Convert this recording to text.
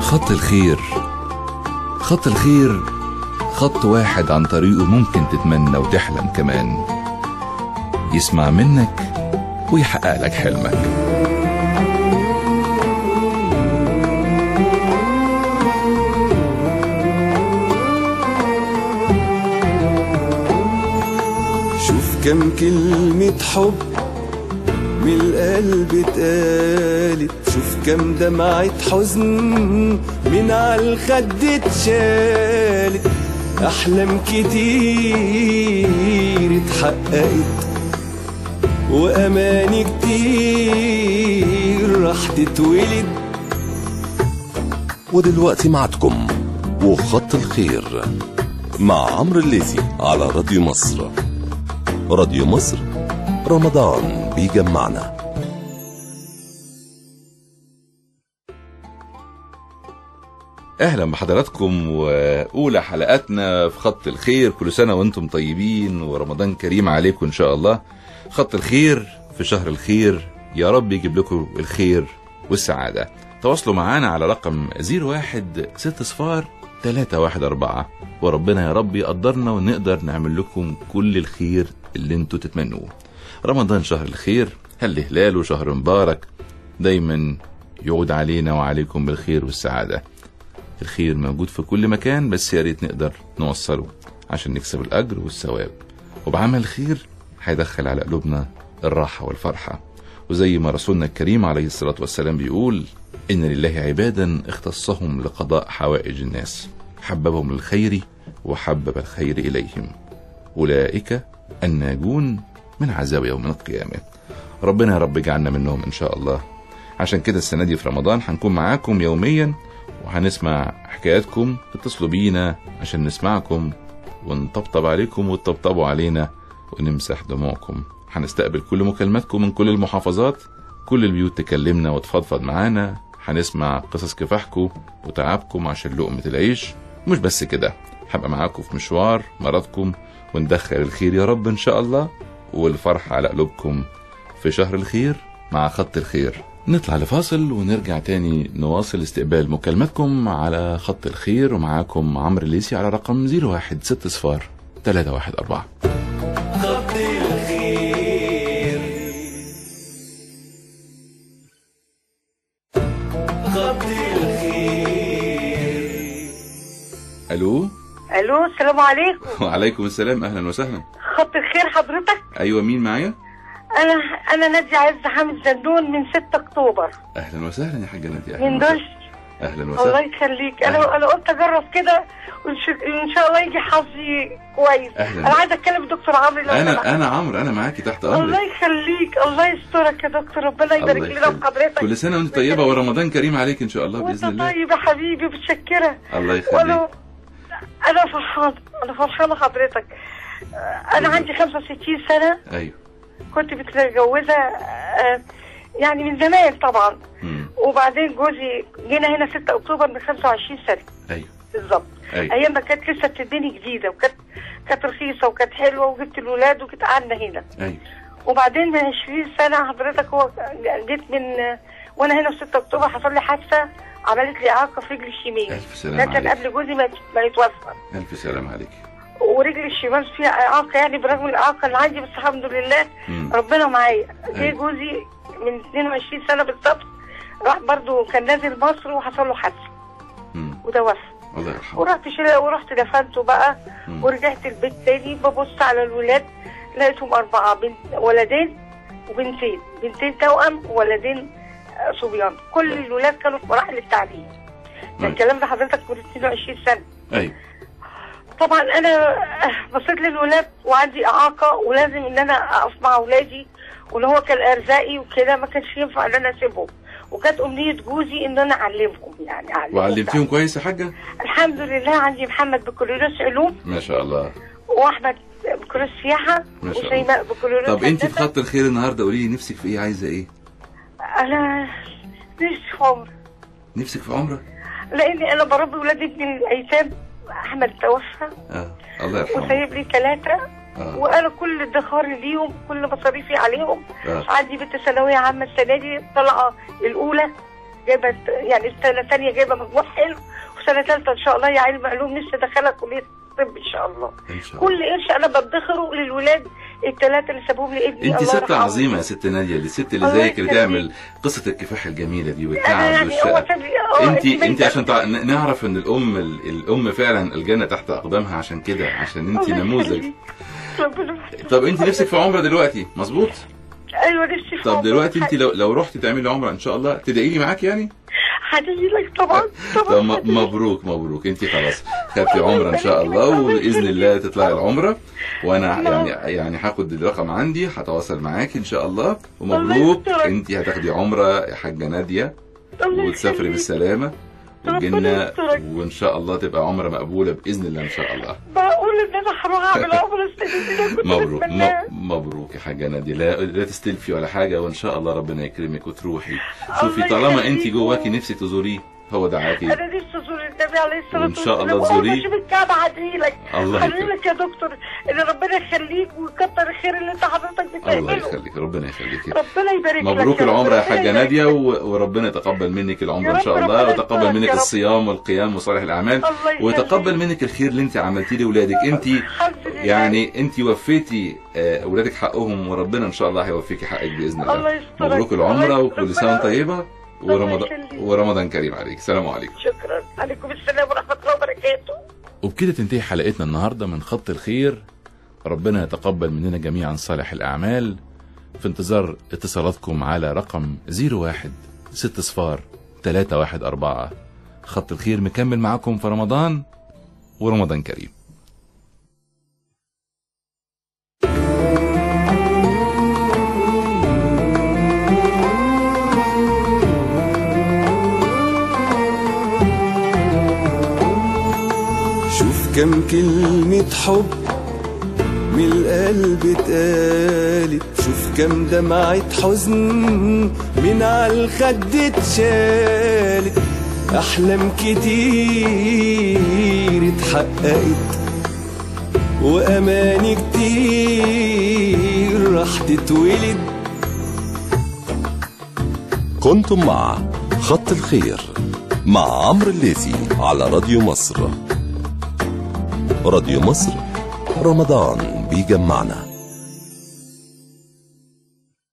خط الخير خط الخير خط واحد عن طريقه ممكن تتمنى وتحلم كمان يسمع منك ويحقق لك حلمك شوف كم كلمة حب من القلب اتقالت شوف كم دمعة حزن من عالخد اتشالت أحلام كتير اتحققت وأماني كتير راح تتولد ودلوقتي معكم وخط الخير مع عمرو الليثي على راديو مصر راديو مصر رمضان بيجمعنا اهلا بحضراتكم واولى حلقاتنا في خط الخير كل سنه وانتم طيبين ورمضان كريم عليكم ان شاء الله خط الخير في شهر الخير يا رب يجيب لكم الخير والسعاده تواصلوا معانا على رقم 01 6 صفار 314 وربنا يا رب يقدرنا ونقدر نعمل لكم كل الخير اللي انتوا تتمنوه رمضان شهر الخير هل هلاله شهر مبارك دايما يعود علينا وعليكم بالخير والسعاده الخير موجود في كل مكان بس يا ريت نقدر نوصله عشان نكسب الأجر والثواب وبعمل الخير هيدخل على قلوبنا الراحة والفرحة وزي ما رسولنا الكريم عليه الصلاة والسلام بيقول إن لله عبادا اختصهم لقضاء حوائج الناس حببهم للخير وحبب الخير إليهم أولئك الناجون من عذاب يوم القيامة ربنا يا رب اجعلنا منهم إن شاء الله عشان كده السنة دي في رمضان هنكون معاكم يوميا وهنسمع حكاياتكم اتصلوا بينا عشان نسمعكم ونطبطب عليكم وتطبطبوا علينا ونمسح دموعكم هنستقبل كل مكالماتكم من كل المحافظات كل البيوت تكلمنا وتفضفض معانا هنسمع قصص كفاحكم وتعبكم عشان لقمة العيش مش بس كده هبقى معاكم في مشوار مرضكم وندخل الخير يا رب ان شاء الله والفرح على قلوبكم في شهر الخير مع خط الخير نطلع لفاصل ونرجع تاني نواصل استقبال مكالماتكم على خط الخير ومعاكم عمرو الليسي على رقم 01 6 صفار 314 خط الخير خط الخير الو الو السلام عليكم وعليكم السلام اهلا وسهلا خط الخير حضرتك ايوه مين معايا انا انا نادية عز حامد زنون من 6 اكتوبر اهلا وسهلا يا حاجه ناديه أهلاً من وسهلاً. دش اهلا الله وسهلا يخليك انا انا قلت اجرب كده وإن- ان شاء الله يجي حظي كويس أهلاً. انا عايزه اتكلم الدكتور عمرو لو سمحت. انا انا عمرو انا معاكي تحت الله امرك يخليك الله يسترك يا دكتور ربنا يبارك الله لنا يخليك. في حضرتك كل سنه وانت طيبه ورمضان كريم عليك ان شاء الله وانت باذن الله طيب يا حبيبي متشكره الله يخليك وانا انا فرحانه انا فرحانه حضرتك انا عندي 65 سنه ايوه كنت متجوزة آه، يعني من زمان طبعا مم. وبعدين جوزي جينا هنا 6 اكتوبر من 25 سنة ايوه بالظبط ايوه ايام ما كانت لسه بتديني جديده وكانت كانت رخيصه وكانت حلوه وجبت الولاد وجيت قعدنا هنا ايوه وبعدين من 20 سنه حضرتك هو جيت من وانا هنا في 6 اكتوبر حصل لي حادثه عملت لي اعاقه في رجلي الشمال الف سلام ده كان عليك قبل جوزي ما ما يتوفى الف سلام عليك ورجلي الشمال فيها اعاقه يعني برغم الاعاقه اللي عندي بس الحمد لله مم. ربنا معايا جه أيوة. جوزي من 22 سنه بالظبط راح برضو كان نازل مصر وحصل له حادثه مم. وتوفى الله يرحمه ورحت شيله ورحت دفنته بقى مم. ورجعت البيت تاني ببص على الولاد لقيتهم اربعه بنت ولدين وبنتين بنتين توأم وولدين آه، صبيان كل الولاد كانوا في مراحل التعليم ده أيوة. الكلام ده حضرتك من 22 سنه ايوه طبعا انا بصيت للولاد وعندي اعاقه ولازم ان انا اقف مع اولادي واللي هو كان ارزاقي وكده ما كانش ينفع ان انا اسيبهم وكانت امنيه جوزي ان انا اعلمهم يعني اعلمهم وعلمتيهم كويس يا حاجه الحمد لله عندي محمد بكالوريوس علوم ما شاء الله واحمد بكالوريوس سياحه ما شاء الله. وشيماء بكالوريوس طب انت في هندسة. خط الخير النهارده قولي لي نفسك في ايه عايزه ايه انا نفسي في عمر نفسك في عمره لاني انا بربي ولادي من الايتام احمد توفى اه الله يرحمه وسايب لي ثلاثه اه وانا كل ادخاري ليهم كل مصاريفي عليهم اه عندي بنت ثانويه عامه السنه دي طالعه الاولى جايبه يعني السنه الثانيه جايبه مجموع حلو وسنه ثالثه ان شاء الله يا علم علوم نفسي ادخلها كليه الطب ان شاء الله ان شاء الله كل قرش انا بدخره للولاد الثلاثه اللي سابوهم لابني انت الله ست يرحمه. عظيمه يا ست ناديه دي الست اللي الله زيك اللي يخليك. تعمل قصه الكفاح الجميله دي انا والتعب يعني هو والشقه ساب لي اه انت اسمي انت عشان ده. تع... ن- نعرف ان الام ال- الام فعلا الجنه تحت اقدامها عشان كده عشان انت الله نموذج يخليك. ربنا يخليك. طب انت نفسك في عمره دلوقتي مظبوط ايوه نفسي في طب عمرة. دلوقتي انت لو لو رحتي تعملي عمره ان شاء الله تدعي لي معاك يعني هتجي لك طبعا طب طبعا م- هتجي. مبروك مبروك انت خلاص خدتي عمره ان شاء الله وباذن الله تطلعي العمره وانا يعني يعني هاخد الرقم عندي هتواصل معاك ان شاء الله ومبروك يسترك. انت هتاخدي عمره يا حاجه ناديه الله وتسافري يخليك. بالسلامه ربنا والجنه يسترك. وان شاء الله تبقى عمره مقبوله باذن الله ان شاء الله بقول ان انا هروح اعمل عمره السنه دي كنت مبروك بتمناها. م- مبروك يا حاجه ناديه لا لا تستلفي ولا حاجه وان شاء الله ربنا يكرمك وتروحي شوفي الله طالما يخليك. انت جواكي نفسك تزوريه هو دعاكي انا نفسي ازور النبي عليه الصلاه وإن شاء الله والسلام. تزوريه. أول ما اشوف الكعبه هدعيلك الله يكرمك. هدعيلك يا دكتور ان ربنا يخليك ويكتر الخير اللي انت حضرتك الله بتعمله يخليك ربنا يخليك ربنا يبارك لك مبروك يا رب. العمره يا ربنا حاجه يبارك ناديه لك. و- وربنا يتقبل منك العمره يا ان رب شاء الله ربنا ويتقبل يسترك منك يا رب. الصيام والقيام وصالح الاعمال الله يخليك. ويتقبل منك الخير اللي انت عملتيه لاولادك انت الحمد لله. يعني انت وفيتي آه، اولادك حقهم وربنا ان شاء الله هيوفيكي حقك باذن الله الله يسترك. مبروك الله العمره يسترك. وكل سنه وانت طيبه ورمضان يخليك. ورمضان كريم عليك السلام عليكم شكرا عليكم السلام ورحمه الله وبركاته وبكده تنتهي حلقتنا النهارده من خط الخير ربنا يتقبل مننا جميعا صالح الأعمال في انتظار اتصالاتكم على رقم 01 6 صفار 314 خط الخير مكمل معاكم في رمضان ورمضان كريم شوف كم كلمة حب من القلب اتقالت شوف كم دمعة حزن من عالخد اتشالت أحلام كتير اتحققت وأماني كتير راح تتولد كنتم مع خط الخير مع عمرو الليثي على راديو مصر راديو مصر رمضان بيجمعنا